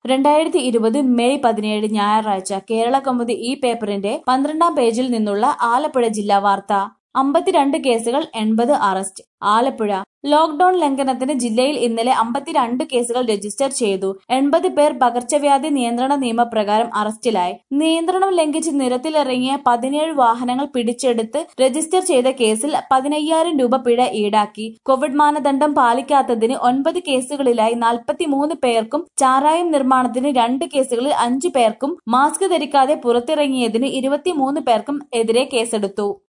രണ്ടായിരത്തി ഇരുപത് മെയ് പതിനേഴ് ഞായറാഴ്ച കേരള കൗമുദി ഈ പേപ്പറിന്റെ പന്ത്രണ്ടാം പേജിൽ നിന്നുള്ള ആലപ്പുഴ ജില്ലാ വാർത്ത അമ്പത്തിരണ്ട് കേസുകൾ എൺപത് അറസ്റ്റ് ആലപ്പുഴ ലോക്ഡൌൺ ലംഘനത്തിന് ജില്ലയിൽ ഇന്നലെ അമ്പത്തിരണ്ട് കേസുകൾ രജിസ്റ്റർ ചെയ്തു എൺപത് പേർ പകർച്ചവ്യാധി നിയന്ത്രണ നിയമപ്രകാരം അറസ്റ്റിലായി നിയന്ത്രണം ലംഘിച്ച് നിരത്തിലിറങ്ങിയ പതിനേഴ് വാഹനങ്ങൾ പിടിച്ചെടുത്ത് രജിസ്റ്റർ ചെയ്ത കേസിൽ പതിനയ്യായിരം രൂപ പിഴ ഈടാക്കി കോവിഡ് മാനദണ്ഡം പാലിക്കാത്തതിന് ഒൻപത് കേസുകളിലായി നാൽപ്പത്തിമൂന്ന് പേർക്കും ചാരായം നിർമ്മാണത്തിന് രണ്ട് കേസുകളിൽ അഞ്ചു പേർക്കും മാസ്ക് ധരിക്കാതെ പുറത്തിറങ്ങിയതിന് ഇരുപത്തിമൂന്ന് പേർക്കും എതിരെ കേസെടുത്തു